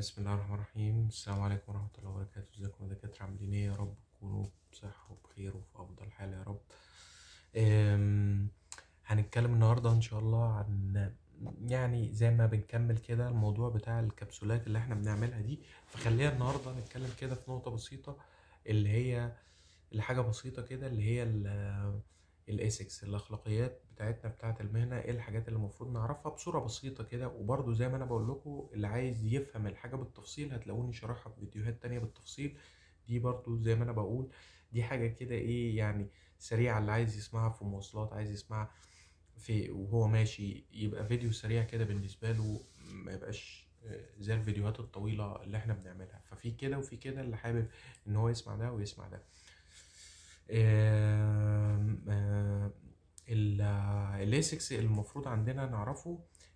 بسم الله الرحمن الرحيم السلام عليكم ورحمة الله وبركاته ازيكم يا دكاترة عاملين ايه يا رب تكونوا بصحة وبخير وفي أفضل حال يا رب أم، هنتكلم النهاردة إن شاء الله عن يعني زي ما بنكمل كده الموضوع بتاع الكبسولات اللي احنا بنعملها دي فخلينا النهاردة نتكلم كده في نقطة بسيطة اللي هي اللي حاجة بسيطة كده اللي هي الاسكس الاخلاقيات بتاعتنا بتاعت المهنه ايه الحاجات اللي المفروض نعرفها بصوره بسيطه كده وبرده زي ما انا بقول لكم اللي عايز يفهم الحاجه بالتفصيل هتلاقوني شرحها في فيديوهات تانية بالتفصيل دي برضو زي ما انا بقول دي حاجه كده ايه يعني سريعه اللي عايز يسمعها في مواصلات عايز يسمعها في وهو ماشي يبقى فيديو سريع كده بالنسبه له ما يبقاش زي الفيديوهات الطويله اللي احنا بنعملها ففي كده وفي كده اللي حابب ان هو يسمع ده ويسمع ده آم، آم، ال- الاسكس المفروض عندنا نعرفه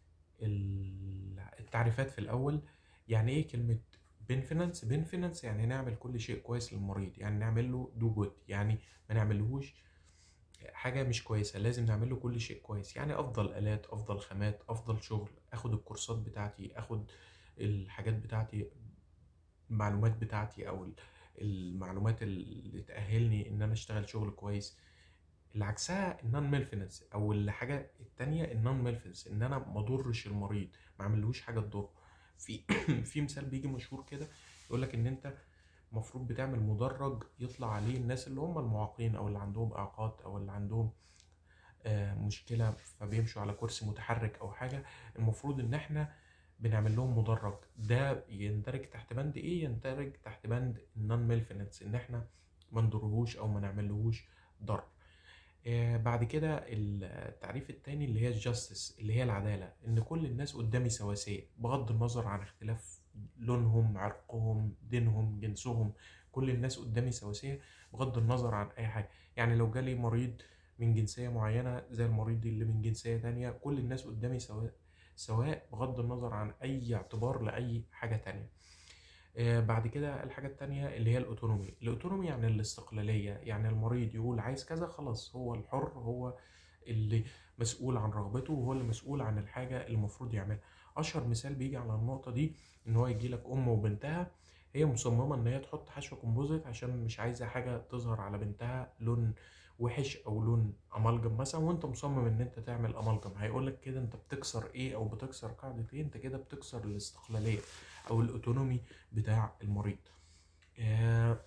ال- التعريفات في الاول يعني ايه كلمه بنفينانس بنفينانس يعني نعمل كل شيء كويس للمريض يعني نعمل له دو جود يعني ما نعملهوش حاجه مش كويسه لازم نعمل له كل شيء كويس يعني افضل الات افضل خامات افضل شغل اخد الكورسات بتاعتي اخد الحاجات بتاعتي المعلومات بتاعتي او ال- المعلومات اللي تأهلني ان انا اشتغل شغل كويس اللي عكسها النون ميلفنس او الحاجه التانية النون ميلفنس ان انا ما اضرش المريض ما اعملوش حاجه تضره في في مثال بيجي مشهور كده يقول لك ان انت المفروض بتعمل مدرج يطلع عليه الناس اللي هم المعاقين او اللي عندهم اعاقات او اللي عندهم آه، مشكله فبيمشوا على كرسي متحرك او حاجه المفروض ان احنا بنعمل لهم مدرج ده يندرج تحت بند ايه يندرج تحت بند النون ميلفنس ان احنا ما نضرهوش او ما نعملهوش ضرر آه، بعد كده التعريف التاني اللي هي الجاستس اللي هي العدالة إن كل الناس قدامي سواسية بغض النظر عن اختلاف لونهم عرقهم دينهم جنسهم كل الناس قدامي سواسية بغض النظر عن أي حاجة يعني لو جالي مريض من جنسية معينة زي المريض اللي من جنسية تانية كل الناس قدامي سواء سواء بغض النظر عن أي اعتبار لأي حاجة تانية آه، بعد كده الحاجة التانية اللي هي الأوتونومي الأوتونومي يعني الاستقلالية يعني المريض يقول عايز كذا خلاص هو الحر هو اللي مسؤول عن رغبته وهو اللي مسؤول عن الحاجة اللي المفروض يعملها أشهر مثال بيجي على النقطة دي إن هو يجي لك أم وبنتها هي مصممة إن هي تحط حشوة كومبوزيت عشان مش عايزة حاجة تظهر على بنتها لون وحش أو لون أمالجم مثلا وأنت مصمم إن أنت تعمل أمالجم هيقولك كده أنت بتكسر إيه أو بتكسر قاعدة إيه أنت كده بتكسر الاستقلالية أو الأوتونومي بتاع المريض آه،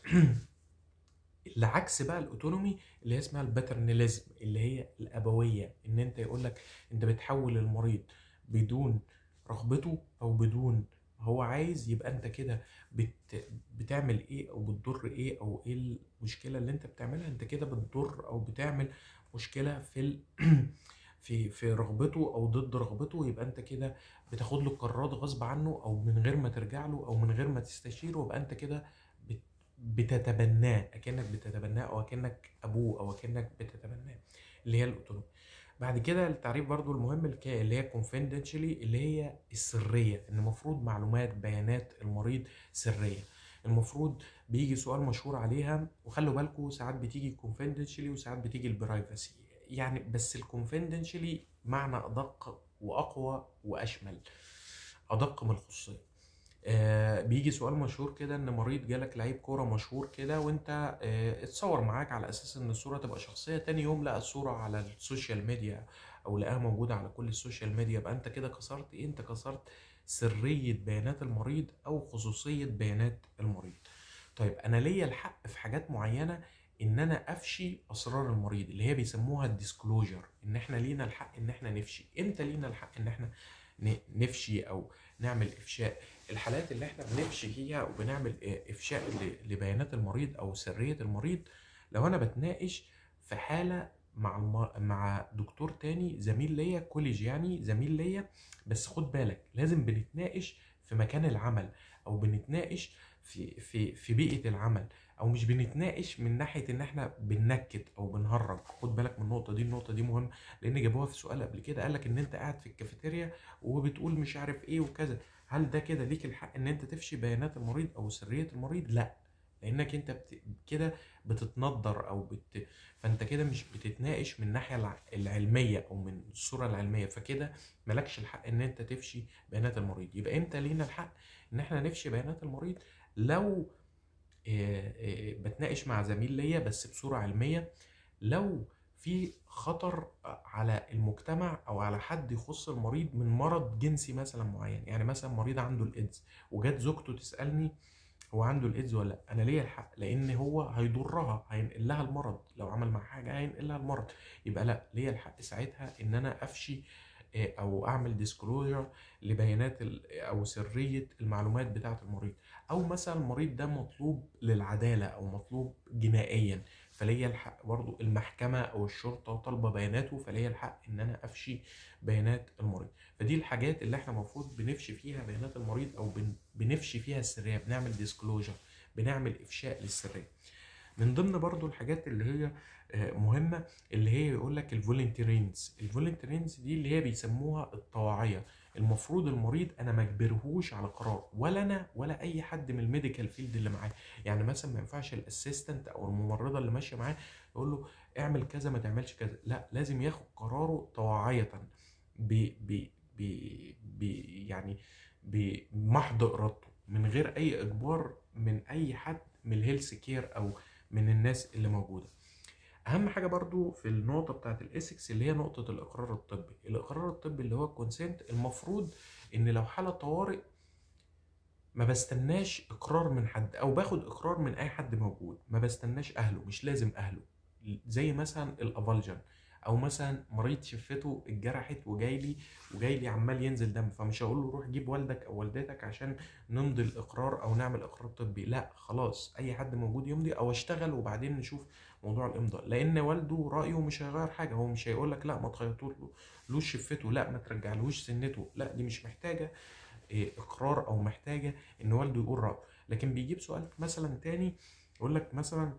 اللي عكس بقى الاوتونومي اللي هي اسمها الباترناليزم اللي هي الابويه ان انت يقول لك انت بتحول المريض بدون رغبته او بدون هو عايز يبقى انت كده بت بتعمل ايه او بتضر ايه او ايه المشكله اللي انت بتعملها انت كده بتضر او بتعمل مشكله في ال... في في رغبته او ضد رغبته يبقى انت كده بتاخد له قرارات غصب عنه او من غير ما ترجع له او من غير ما تستشيره يبقى انت كده بت- بتتبناه اكنك بتتبناه او اكنك ابوه او اكنك بتتبناه اللي هي الاوتونومي بعد كده التعريف برضو المهم الك- اللي هي confidentially اللي هي السريه ان المفروض معلومات بيانات المريض سريه المفروض بيجي سؤال مشهور عليها وخلوا بالكم ساعات بتيجي confidentially وساعات بتيجي البرايفسي يعني بس الكونفيدنشالي معنى ادق واقوى واشمل ادق من الخصوصيه آه بيجي سؤال مشهور كده ان مريض جالك لعيب كوره مشهور كده وانت آه اتصور معاك على اساس ان الصوره تبقى شخصيه تاني يوم لقى الصوره على السوشيال ميديا او لقاها موجوده على كل السوشيال ميديا يبقى انت كده كسرت ايه انت كسرت سريه بيانات المريض او خصوصيه بيانات المريض طيب انا ليا الحق في حاجات معينه ان انا افشي اسرار المريض اللي هي بيسموها الديسكلوجر ان احنا لينا الحق ان احنا نفشي امتى لينا الحق ان احنا ن- نفشي او نعمل افشاء الحالات اللي احنا بنفشي فيها وبنعمل اه، افشاء ل- لبيانات المريض او سريه المريض لو انا بتناقش في حاله مع الم... مع دكتور تاني زميل ليا كوليج يعني زميل ليا بس خد بالك لازم بنتناقش في مكان العمل او بنتناقش في في في بيئه العمل او مش بنتناقش من ناحيه ان احنا بننكت او بنهرج خد بالك من النقطه دي النقطه دي مهمه لان جابوها في سؤال قبل كده قال لك ان انت قاعد في الكافيتيريا وبتقول مش عارف ايه وكذا هل ده كده ليك الحق ان انت تفشي بيانات المريض او سريه المريض لا لانك انت بت... كده بتتنضر او بت... فانت كده مش بتتناقش من الناحيه الع- العلميه او من الصوره العلميه فكده مالكش الحق ان انت تفشي بيانات المريض يبقى امتى لينا الحق ان احنا نفشي بيانات المريض لو آه، آه، بتناقش مع زميل ليا بس بصوره علميه لو في خطر على المجتمع او على حد يخص المريض من مرض جنسي مثلا معين يعني مثلا مريض عنده الايدز وجت زوجته تسالني هو عنده الايدز ولا لا انا ليا الحق لان هو هيضرها هينقل لها المرض لو عمل معاها حاجه هينقل لها المرض يبقى لا ليا الحق ساعتها ان انا افشي آه، او اعمل ديسكلوجر لبيانات ال- او سريه المعلومات بتاعه المريض او مثلا المريض ده مطلوب للعداله او مطلوب جنائيا فليا الحق برضو المحكمه او الشرطه طالبه بياناته فليا الحق ان انا افشي بيانات المريض فدي الحاجات اللي احنا المفروض بنفشي فيها بيانات المريض او بن- بنفشي فيها السريه بنعمل ديسكلوجر بنعمل افشاء للسريه من ضمن برضو الحاجات اللي هي آه، مهمة اللي هي يقول لك الفولنتيرينز الفولنتيرينز دي اللي هي بيسموها الطواعية المفروض المريض انا ما اجبرهوش على قرار ولا انا ولا اي حد من الميديكال فيلد اللي معاه يعني مثلا ما ينفعش الاسيستنت او الممرضة اللي ماشية معاه يقول له اعمل كذا ما تعملش كذا لا لازم ياخد قراره طواعية ب ب ب ب يعني بمحض ارادته من غير اي اجبار من اي حد من الهيلث كير او من الناس اللي موجوده اهم حاجه برضو في النقطه بتاعت الاسكس اللي هي نقطه الاقرار الطبي الاقرار الطبي اللي هو الكونسنت المفروض ان لو حاله طوارئ ما بستناش اقرار من حد او باخد اقرار من اي حد موجود ما بستناش اهله مش لازم اهله زي مثلا الافالجن او مثلا مريض شفته اتجرحت وجاي لي وجاي لي عمال ينزل دم فمش هقول له روح جيب والدك او والدتك عشان نمضي الاقرار او نعمل اقرار طبي لا خلاص اي حد موجود يمضي او اشتغل وبعدين نشوف موضوع الامضاء لان والده رايه مش هيغير حاجه هو مش هيقول لك لا ما تخيطوش له لوش شفته لا ما ترجعلهوش سنته لا دي مش محتاجه إيه، اقرار او محتاجه ان والده يقول رايه لكن بيجيب سؤال مثلا تاني يقول لك مثلا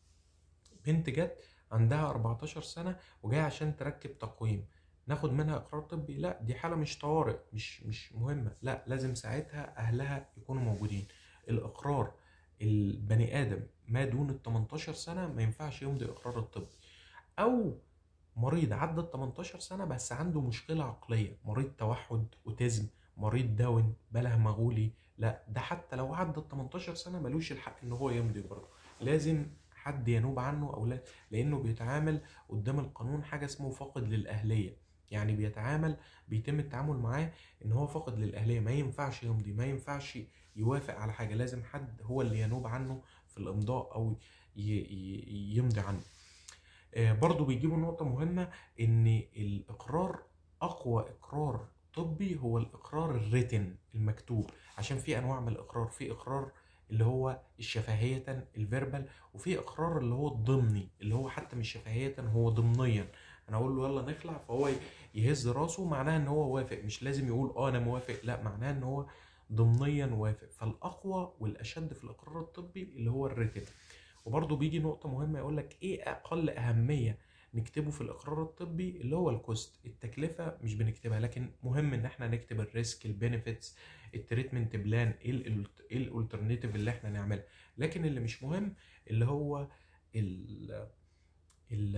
بنت جت عندها 14 سنه وجايه عشان تركب تقويم ناخد منها اقرار طبي لا دي حاله مش طوارئ مش مش مهمه لا لازم ساعتها اهلها يكونوا موجودين الاقرار البني ادم ما دون ال 18 سنه ما ينفعش يمضي اقرار الطبي او مريض عدى ال 18 سنه بس عنده مشكله عقليه مريض توحد اوتيزم مريض داون بله مغولي لا ده حتى لو عدى ال 18 سنه ملوش الحق ان هو يمضي برضه لازم حد ينوب عنه او لا لانه بيتعامل قدام القانون حاجه اسمه فاقد للاهليه يعني بيتعامل بيتم التعامل معاه ان هو فاقد للاهليه ما ينفعش يمضي ما ينفعش يوافق على حاجه لازم حد هو اللي ينوب عنه في الامضاء او ي- ي- يمضي عنه آه، برضو بيجيبوا نقطة مهمة إن الإقرار أقوى إقرار طبي هو الإقرار الريتن المكتوب عشان في أنواع من الإقرار في إقرار اللي هو الشفهية الفيربال وفي إقرار اللي هو الضمني اللي هو حتى مش شفهية هو ضمنيا أنا أقول له يلا نخلع فهو يهز راسه معناه إن هو وافق مش لازم يقول أه أنا موافق لا معناه إن هو ضمنيا وافق فالأقوى والأشد في الإقرار الطبي اللي هو الريتن وبرضه بيجي نقطة مهمة يقول لك ايه اقل اهمية نكتبه في الاقرار الطبي اللي هو الكوست التكلفة مش بنكتبها لكن مهم ان احنا نكتب الريسك البينيفيتس التريتمنت بلان ايه ال ايه الالترناتيف اللي احنا نعملها لكن اللي مش مهم اللي هو ال ال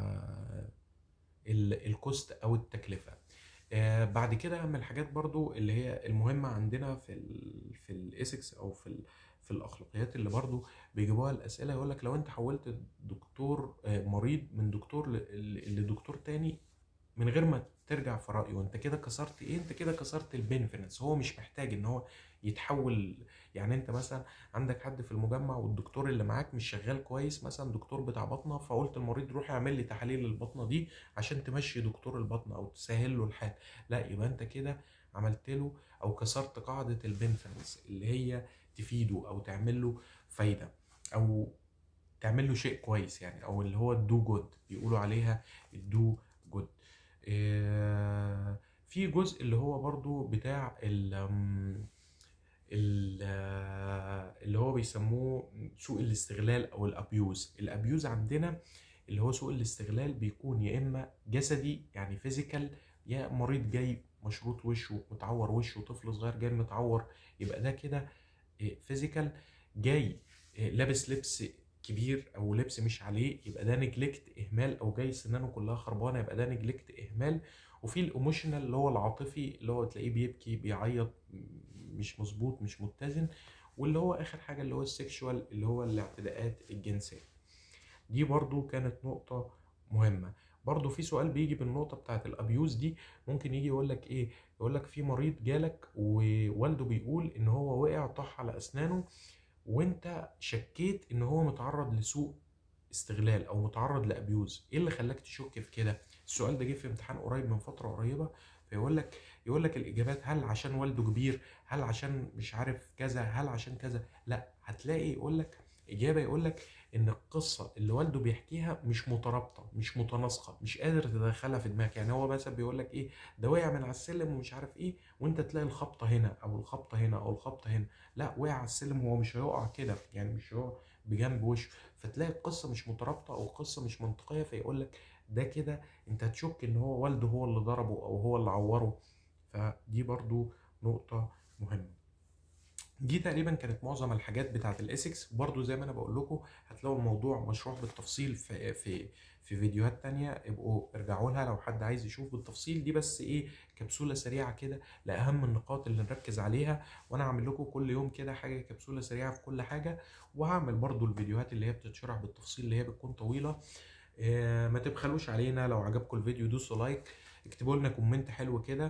ال- الكوست او التكلفة آه بعد كده من الحاجات برضو اللي هي المهمة عندنا في ال في الاسكس او في ال في الاخلاقيات اللي برضو بيجيبوها الاسئله يقول لك لو انت حولت دكتور آه، مريض من دكتور ل- ل- لدكتور تاني من غير ما ترجع في رايه انت كده كسرت ايه انت كده كسرت البنفيتس هو مش محتاج ان هو يتحول يعني انت مثلا عندك حد في المجمع والدكتور اللي معاك مش شغال كويس مثلا دكتور بتاع بطنه فقلت المريض روح اعمل لي تحاليل البطنه دي عشان تمشي دكتور البطنه او تسهل له الحال لا يبقى انت كده عملت له او كسرت قاعده البنفيتس اللي هي تفيده او تعمل له فايده او تعمل له شيء كويس يعني او اللي هو الدو جود بيقولوا عليها الدو جود في جزء اللي هو برضو بتاع ال أم، ال- آه، اللي هو بيسموه سوء الاستغلال او الابيوز الابيوز عندنا اللي هو سوء الاستغلال بيكون يا اما جسدي يعني فيزيكال يا مريض جاي مشروط وشه متعور وشه طفل صغير جاي متعور يبقى ده كده فيزيكال جاي آه، لابس لبس كبير او لبس مش عليه يبقى ده نجلكت اهمال او جاي سنانه كلها خربانه يبقى ده نجلكت اهمال وفي الايموشنال اللي هو العاطفي اللي هو تلاقيه بيبكي بيعيط مش مظبوط مش متزن واللي هو اخر حاجه اللي هو السكشوال اللي هو الاعتداءات الجنسيه دي برضو كانت نقطه مهمه برضو في سؤال بيجي بالنقطه بتاعت الابيوز دي ممكن يجي يقول لك ايه يقول لك في مريض جالك ووالده بيقول ان هو وقع طاح على اسنانه وانت شكيت ان هو متعرض لسوء استغلال او متعرض لابيوز ايه اللي خلاك تشك في كده السؤال ده جه في امتحان قريب من فتره قريبه فيقول لك يقول لك الاجابات هل عشان والده كبير هل عشان مش عارف كذا هل عشان كذا لا هتلاقي يقول لك اجابه يقول لك ان القصه اللي والده بيحكيها مش مترابطه مش متناسقه مش قادر تدخلها في دماغك يعني هو مثلا بيقول لك ايه ده وقع من على السلم ومش عارف ايه وانت تلاقي الخبطه هنا او الخبطه هنا او الخبطه هنا لا وقع على السلم هو مش هيقع كده يعني مش هيقع بجنب وشه فتلاقي القصه مش مترابطه او القصه مش منطقيه فيقول لك ده كده انت هتشك ان هو والده هو اللي ضربه او هو اللي عوره فدي برضو نقطه مهمه دي تقريبا كانت معظم الحاجات بتاعت الاسكس برضو زي ما انا بقول لكم هتلاقوا الموضوع مشروح بالتفصيل في في في فيديوهات تانية ابقوا ارجعوا لها لو حد عايز يشوف بالتفصيل دي بس ايه كبسولة سريعة كده لأهم النقاط اللي نركز عليها وانا هعمل لكم كل يوم كده حاجة كبسولة سريعة في كل حاجة وهعمل برضو الفيديوهات اللي هي بتتشرح بالتفصيل اللي هي بتكون طويلة اه ما تبخلوش علينا لو عجبكم الفيديو دوسوا لايك اكتبوا لنا كومنت حلو كده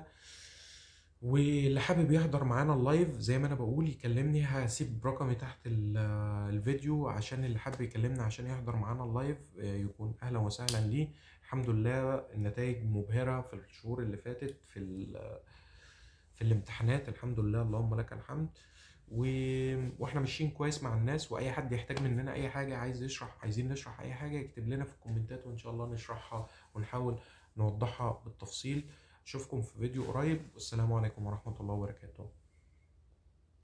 واللي حابب يحضر معانا اللايف زي ما انا بقول يكلمني هسيب رقمي تحت ال- الفيديو عشان اللي حابب يكلمنا عشان يحضر معانا اللايف آه، يكون اهلا وسهلا ليه الحمد لله النتائج مبهرة في الشهور اللي فاتت في ال- في الامتحانات الحمد لله اللهم لك الحمد و... واحنا ماشيين كويس مع الناس واي حد يحتاج مننا اي حاجه عايز يشرح عايزين نشرح اي حاجه يكتب لنا في الكومنتات وان شاء الله نشرحها ونحاول نوضحها بالتفصيل اشوفكم في فيديو قريب والسلام عليكم ورحمه الله وبركاته